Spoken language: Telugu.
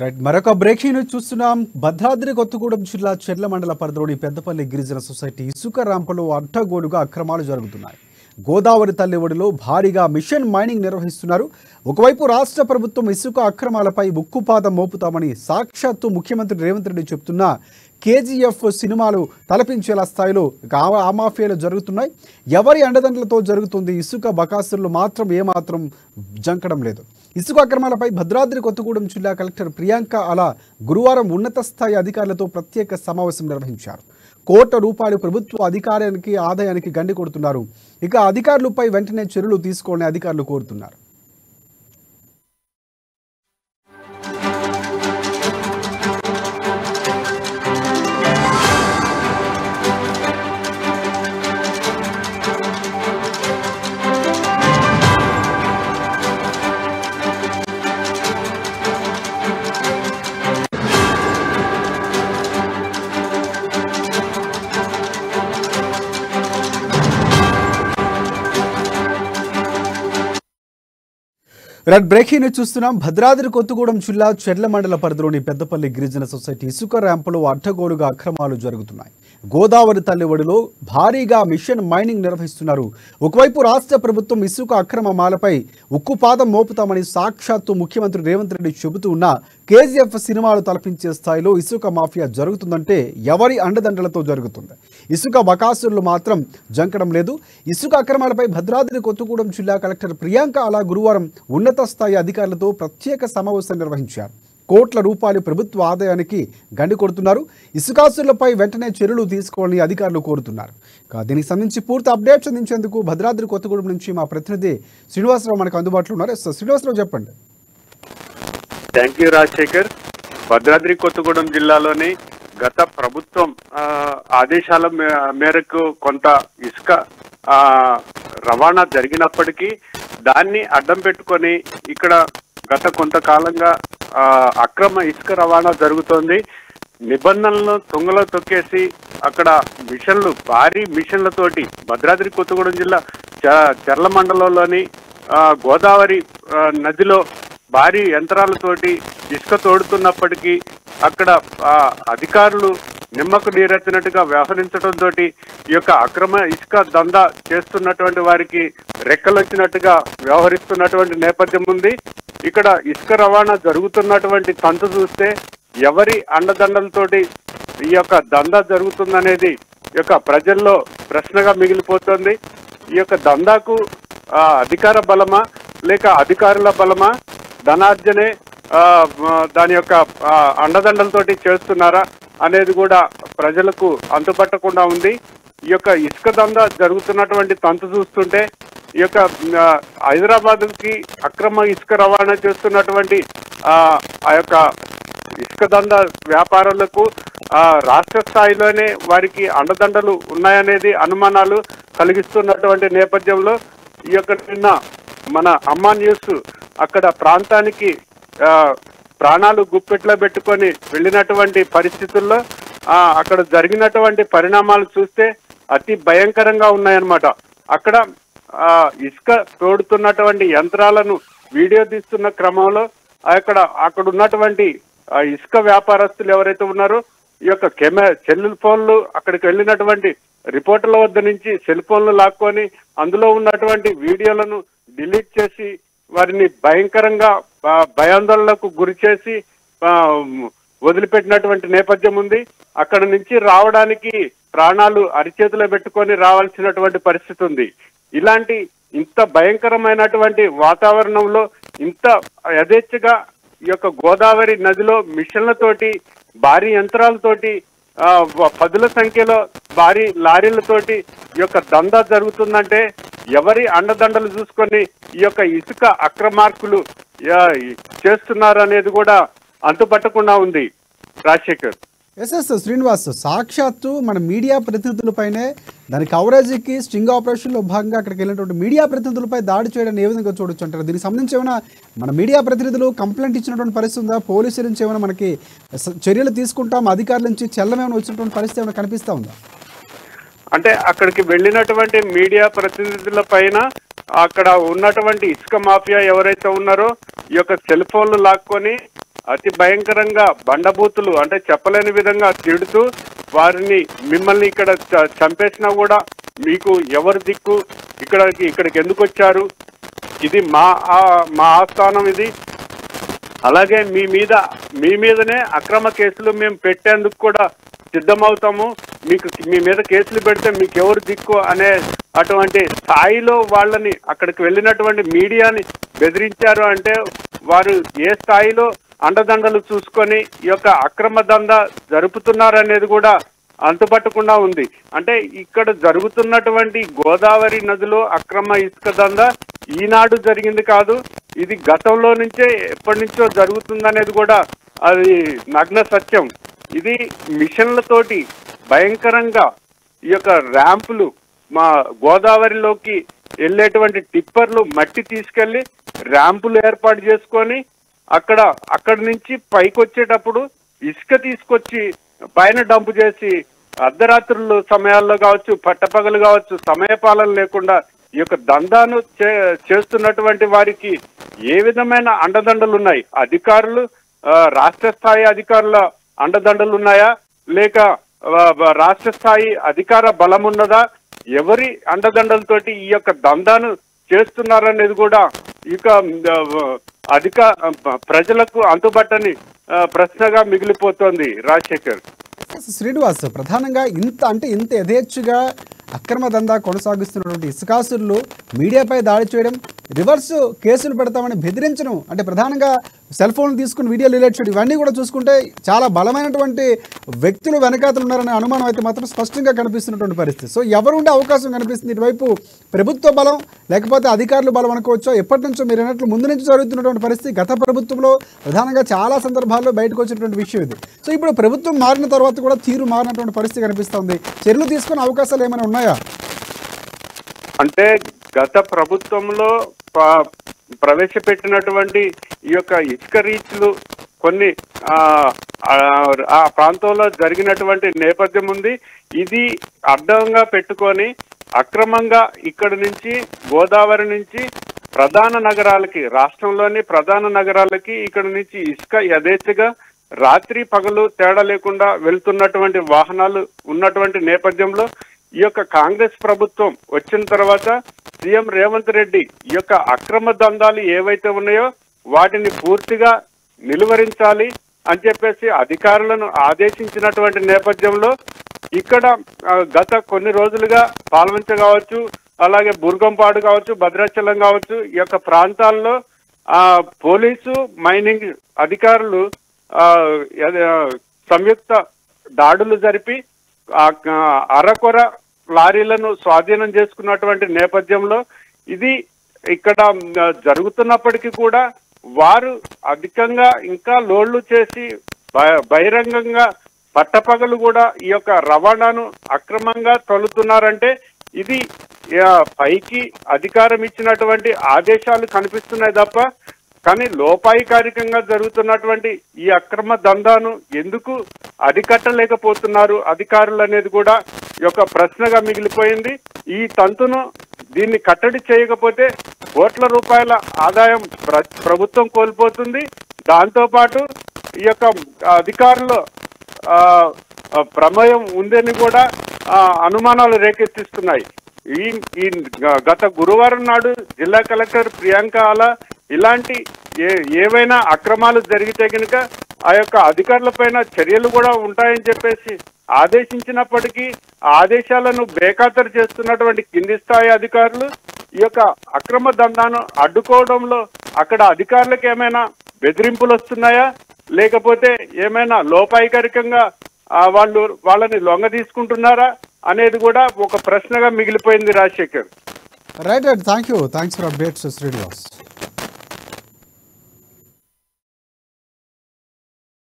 రైట్ మరొక బ్రేకింగ్ న్యూస్ చూస్తున్నాం భద్రాద్రి కొత్తగూడెం జిల్లా చెర్ల మండల పరిధిలోని పెద్దపల్లి గిరిజన సొసైటీ ఇసుక ర్యాంపులో అడ్డగోలుగా అక్రమాలు జరుగుతున్నాయి గోదావరి తల్లి ఒడిలో భారీగా మిషన్ మైనింగ్ నిర్వహిస్తున్నారు ఒకవైపు రాష్ట్ర ప్రభుత్వం ఇసుక అక్రమాలపై ఉక్కుపాదం మోపుతామని సాక్షాత్తు ముఖ్యమంత్రి రేవంత్ రెడ్డి చెప్తున్నా కేజీఎఫ్ సినిమాలు తలపించేలా స్థాయిలో ఇక ఆ- ఆ మాఫియాలు జరుగుతున్నాయి ఎవరి అండదండలతో జరుగుతుంది ఇసుక బకాసులు మాత్రం ఏమాత్రం జంకడం లేదు ఇసుక అక్రమాలపై భద్రాద్రి కొత్తగూడెం జిల్లా కలెక్టర్ ప్రియాంక అలా గురువారం ఉన్నత స్థాయి అధికారులతో ప్రత్యేక సమావేశం నిర్వహించారు కోట్ల రూపాయలు ప్రభుత్వ అధికారానికి ఆదాయానికి గండి కొడుతున్నారు ఇక అధికారులపై వెంటనే చర్యలు తీసుకోవాలని అధికారులు కోరుతున్నారు రెడ్ బ్రేకింగ్ న్యూస్ చూస్తున్నాం భద్రాద్రి కొత్తగూడెం జిల్లా చెర్ల మండల పరిధిలోని పెద్దపల్లి గిరిజన సొసైటీ ఇసుక ర్యాంపులో అడ్డగోలుగా అక్రమాలు జరుగుతున్నాయి గోదావరి తల్లి ఒడిలో భారీగా మిషన్ మైనింగ్ నిర్వహిస్తున్నారు ఒకవైపు రాష్ట్ర ప్రభుత్వం ఇసుక అక్రమాలపై ఉక్కుపాదం మోపుతామని సాక్షాత్తు ముఖ్యమంత్రి రేవంత్ రెడ్డి చెబుతూ ఉన్నా కేజీఎఫ్ సినిమాలు తలపించే స్థాయిలో ఇసుక మాఫియా జరుగుతుందంటే ఎవరి అండదండలతో జరుగుతుంది ఇసుక బకాసురులు మాత్రం జంకడం లేదు ఇసుక అక్రమాలపై భద్రాద్రి కొత్తగూడెం జిల్లా కలెక్టర్ ప్రియాంక అలా గురువారం ఉన్నత స్థాయి అధికారులతో ప్రత్యేక సమావేశం నిర్వహించారు కోట్ల రూపాయలు ప్రభుత్వ ఆదాయానికి గండి కొడుతున్నారు ఇసుకాసులపై వెంటనే చర్యలు తీసుకోవాలని అధికారులు కోరుతున్నారు ఇక దీనికి సంబంధించి పూర్తి అప్డేట్స్ అందించేందుకు భద్రాద్రి కొత్తగూడెం నుంచి మా ప్రతినిధి శ్రీనివాసరావు మనకు అందుబాటులో ఉన్నారు ఎస్, శ్రీనివాసరావు చెప్పండి థ్యాంక్ యూ రాజశేఖర్ భద్రాద్రి కొత్తగూడెం జిల్లాలోని గత ప్రభుత్వం ఆ, ఆదేశాల మే- మేరకు కొంత ఇసుక ఆ, రవాణా జరిగినప్పటికీ దాన్ని అడ్డం పెట్టుకొని ఇక్కడ గత కొంతకాలంగా ఆ, అక్రమ ఇసుక రవాణా జరుగుతోంది నిబంధనలను తుంగలో తొక్కేసి అక్కడ మిషన్లు భారీ మిషన్లతోటి భద్రాద్రి కొత్తగూడెం జిల్లా చ- చర్ల మండలంలోని ఆ, గోదావరి ఆ, నదిలో భారీ యంత్రాలతోటి ఇసుక తోడుతున్నప్పటికీ అక్కడ ఆ, అధికారులు నిమ్మకు నీరెత్తినట్టుగా వ్యవహరించడంతో ఈ యొక్క అక్రమ ఇసుక దందా చేస్తున్నటువంటి వారికి రెక్కలొచ్చినట్టుగా వ్యవహరిస్తున్నటువంటి నేపథ్యం ఉంది ఇక్కడ ఇసుక రవాణా జరుగుతున్నటువంటి తంతు చూస్తే ఎవరి అండదండలతోటి ఈ యొక్క దందా జరుగుతుందనేది ఈ యొక్క ప్రజల్లో ప్రశ్నగా మిగిలిపోతుంది ఈ యొక్క దందాకు ఆ, అధికార బలమా లేక అధికారుల బలమా ధనార్జనే ఆ, మ, దాని యొక్క ఆ, అండదండలతోటి చేస్తున్నారా అనేది కూడా ప్రజలకు అంతుపట్టకుండా ఉంది ఈ యొక్క ఇసుక దందా జరుగుతున్నటువంటి తంతు చూస్తుంటే ఈ యొక్క హైదరాబాద్ కి అక్రమ ఇసుక రవాణా చేస్తున్నటువంటి ఆ ఆ యొక్క ఇసుక దంద వ్యాపారులకు ఆ, రాష్ట్ర స్థాయిలోనే వారికి అండదండలు ఉన్నాయనేది అనుమానాలు కలిగిస్తున్నటువంటి నేపథ్యంలో ఈ యొక్క నిన్న మన అమ్మా న్యూస్ అక్కడ ప్రాంతానికి ఆ, ప్రాణాలు గుప్పెట్లో పెట్టుకొని వెళ్ళినటువంటి పరిస్థితుల్లో ఆ, అక్కడ జరిగినటువంటి పరిణామాలు చూస్తే అతి భయంకరంగా ఉన్నాయన్నమాట అక్కడ ఆ, ఇసుక తోడుతున్నటువంటి యంత్రాలను వీడియో తీస్తున్న క్రమంలో అక్కడ అక్కడ ఉన్నటువంటి ఆ ఇసుక వ్యాపారస్తులు ఎవరైతే ఉన్నారో ఈ యొక్క కెమెరా సెల్ ఫోన్లు అక్కడికి వెళ్ళినటువంటి రిపోర్టర్ల వద్ద నుంచి సెల్ ఫోన్లు లాక్కొని అందులో ఉన్నటువంటి వీడియోలను డిలీట్ చేసి వారిని భయంకరంగా ఆ, భయాందోళనకు గురి చేసి ఆ, వదిలిపెట్టినటువంటి నేపథ్యం ఉంది అక్కడ నుంచి రావడానికి ప్రాణాలు అరిచేతిలో పెట్టుకొని రావాల్సినటువంటి పరిస్థితి ఉంది ఇలాంటి ఇంత భయంకరమైనటువంటి వాతావరణంలో ఇంత యథేచ్ఛగా ఈ యొక్క గోదావరి నదిలో మిషన్లతోటి భారీ యంత్రాలతోటి ఆ, వ- పదుల సంఖ్యలో భారీ లారీలతోటి ఈ యొక్క దందా జరుగుతుందంటే ఎవరి అండదండలు చూసుకొని ఈ యొక్క ఇసుక అక్రమార్కులు ఆ, చేస్తున్నారు అనేది కూడా అంతుపట్టకుండా ఉంది రాజశేఖర్ ఎస్ ఎస్ శ్రీనివాస్ సాక్షాత్తు మన మీడియా ప్రతినిధులపైనే దాని కవరేజీకి స్టింగ్ ఆపరేషన్లో భాగంగా అక్కడికి వెళ్ళినటువంటి మీడియా ప్రతినిధులపై దాడి చేయడం ఏ విధంగా చూడొచ్చు అంటారు దీనికి సంబంధించి ఏమైనా మన మీడియా ప్రతినిధులు కంప్లైంట్ ఇచ్చినటువంటి పరిస్థితి ఉందా పోలీసుల నుంచి ఏమైనా మనకి స- చర్యలు తీసుకుంటాం అధికారుల నుంచి చెల్లమేమైనా వచ్చినటువంటి పరిస్థితి ఏమైనా కనిపిస్తా ఉందా అంటే అక్కడికి వెళ్ళినటువంటి మీడియా ప్రతినిధుల పైన అక్కడ ఉన్నటువంటి ఇసుక మాఫియా ఎవరైతే ఉన్నారో ఈ యొక్క సెల్ ఫోన్లు లాక్కొని అతి భయంకరంగా బండబూతులు అంటే చెప్పలేని విధంగా తిడుతూ వారిని మిమ్మల్ని ఇక్కడ చ- చంపేసినా కూడా మీకు ఎవరు దిక్కు ఇక్కడ ఇక్కడికి ఎందుకు వచ్చారు ఇది మా ఆ- మా ఆస్థానం ఇది అలాగే మీ మీద మీ మీదనే అక్రమ కేసులు మేము పెట్టేందుకు కూడా సిద్ధమవుతాము మీకు మీ మీద కేసులు పెడితే మీకు ఎవరు దిక్కు అనే అటువంటి స్థాయిలో వాళ్ళని అక్కడికి వెళ్ళినటువంటి మీడియాని బెదిరించారు అంటే వారు ఏ స్థాయిలో అండదండలు చూసుకొని ఈ యొక్క అక్రమ దంద జరుపుతున్నారనేది కూడా అంతుపట్టకుండా ఉంది అంటే ఇక్కడ జరుగుతున్నటువంటి గోదావరి నదిలో అక్రమ ఇసుక దంద ఈనాడు జరిగింది కాదు ఇది గతంలో నుంచే ఎప్పటి నుంచో జరుగుతుందనేది కూడా అది నగ్న సత్యం ఇది మిషన్లతోటి భయంకరంగా ఈ యొక్క ర్యాంపులు మా గోదావరిలోకి వెళ్ళేటువంటి టిప్పర్లు మట్టి తీసుకెళ్లి ర్యాంపులు ఏర్పాటు చేసుకొని అక్కడ అక్కడి నుంచి పైకి వచ్చేటప్పుడు ఇసుక తీసుకొచ్చి పైన డంపు చేసి అర్ధరాత్రులు సమయాల్లో కావచ్చు పట్టపగలు కావచ్చు సమయపాలన లేకుండా ఈ యొక్క దందాను చే- చేస్తున్నటువంటి వారికి ఏ విధమైన అండదండలు ఉన్నాయి అధికారులు ఆ, రాష్ట్ర స్థాయి అధికారుల అండదండలు ఉన్నాయా లేక ఆ, బ- రాష్ట్ర స్థాయి అధికార బలం ఉన్నదా ఎవరి అండదండలతోటి ఈ యొక్క దందాను చేస్తున్నారనేది కూడా ఇక ఆ, అధిక ఆ, ప్రజలకు అంతుబట్టని ఆ, ప్రశ్నగా మిగిలిపోతోంది రాజశేఖర్ శ్రీనివాస్ ప్రధానంగా ఇంత అంటే ఇంత యథేచ్ఛగా అక్రమ దందా కొనసాగిస్తున్నటువంటి ఇసుకాసురులు మీడియాపై దాడి చేయడం రివర్స్ కేసులు పెడతామని బెదిరించడం అంటే ప్రధానంగా సెల్ ఫోన్ తీసుకుని వీడియోలు రిలేట్ చేయడం ఇవన్నీ కూడా చూసుకుంటే చాలా బలమైనటువంటి వ్యక్తులు వెనకాతలు ఉన్నారనే అనుమానం అయితే మాత్రం స్పష్టంగా కనిపిస్తున్నటువంటి పరిస్థితి సో ఎవరు ఉండే అవకాశం కనిపిస్తుంది ఇటువైపు ప్రభుత్వ బలం లేకపోతే అధికారుల బలం అనుకోవచ్చో ఎప్పటి నుంచో మీరు అన్నట్లు ముందు నుంచి జరుగుతున్నటువంటి పరిస్థితి గత ప్రభుత్వంలో ప్రధానంగా చాలా సందర్భాల్లో బయటకు వచ్చినటువంటి విషయం ఇది సో ఇప్పుడు ప్రభుత్వం మారిన తర్వాత కూడా తీరు మారినటువంటి పరిస్థితి కనిపిస్తుంది చర్యలు తీసుకునే అవకాశాలు ఏమైనా ఉన్నాయా అంటే గత ప్రభుత్వంలో ప- ప్రవేశపెట్టినటువంటి ఈ యొక్క ఇసుక రీచ్లు కొన్ని ఆ, ఆ, ఆ ప్రాంతంలో జరిగినటువంటి నేపథ్యం ఉంది ఇది అడ్డంగా పెట్టుకొని అక్రమంగా ఇక్కడి నుంచి గోదావరి నుంచి ప్రధాన నగరాలకి రాష్ట్రంలోని ప్రధాన నగరాలకి ఇక్కడ నుంచి ఇసుక యథేచ్ఛగా రాత్రి పగలు తేడా లేకుండా వెళ్తున్నటువంటి వాహనాలు ఉన్నటువంటి నేపథ్యంలో ఈ యొక్క కాంగ్రెస్ ప్రభుత్వం వచ్చిన తర్వాత సీఎం రేవంత్ రెడ్డి ఈ యొక్క అక్రమ దందాలు ఏవైతే ఉన్నాయో వాటిని పూర్తిగా నిలువరించాలి అని చెప్పేసి అధికారులను ఆదేశించినటువంటి నేపథ్యంలో ఇక్కడ ఆ, గత కొన్ని రోజులుగా పాల్వంచ కావచ్చు అలాగే బుర్గంపాడు కావచ్చు భద్రాచలం కావచ్చు ఈ యొక్క ప్రాంతాల్లో ఆ పోలీసు మైనింగ్ అధికారులు ఆ, ఎద- సంయుక్త దాడులు జరిపి ఆ ఆ, అరకొర లారీలను స్వాధీనం చేసుకున్నటువంటి నేపథ్యంలో ఇది ఇక్కడ ఆ, జరుగుతున్నప్పటికీ కూడా వారు అధికంగా ఇంకా లోడ్లు చేసి బ- బహిరంగంగా పట్టపగలు కూడా ఈ యొక్క రవాణాను అక్రమంగా తొలుతున్నారంటే ఇది ఆ, పైకి అధికారం ఇచ్చినటువంటి ఆదేశాలు కనిపిస్తున్నాయి తప్ప కానీ లోపాయికారికంగా జరుగుతున్నటువంటి ఈ అక్రమ దందాను ఎందుకు అరికట్టలేకపోతున్నారు అధికారులు అనేది కూడా ఈ యొక్క ప్రశ్నగా మిగిలిపోయింది ఈ తంతును దీన్ని కట్టడి చేయకపోతే కోట్ల రూపాయల ఆదాయం ప్ర- ప్రభుత్వం కోల్పోతుంది దాంతో పాటు ఈ యొక్క అధికారులు ఆ, ఆ, ప్రమేయం ఉందని కూడా ఆ, అనుమానాలు రేకెత్తిస్తున్నాయి ఈ ఈ గ- గత గురువారం నాడు జిల్లా కలెక్టర్ ప్రియాంక ఆలా ఇలాంటి ఏ ఏవైనా అక్రమాలు జరిగితే కనుక ఆ యొక్క అధికారులపైన చర్యలు కూడా ఉంటాయని చెప్పేసి ఆదేశించినప్పటికీ ఆ ఆదేశాలను బేఖాతరు చేస్తున్నటువంటి కింది స్థాయి అధికారులు ఈ యొక్క అక్రమ దందాను అడ్డుకోవడంలో అక్కడ అధికారులకు ఏమైనా బెదిరింపులు వస్తున్నాయా లేకపోతే ఏమైనా లోపాయికారికంగా ఆ, వాళ్ళు వాళ్ళని లొంగ తీసుకుంటున్నారా అనేది కూడా ఒక ప్రశ్నగా మిగిలిపోయింది Rajasekhar right right thank you thanks for updates Srinivas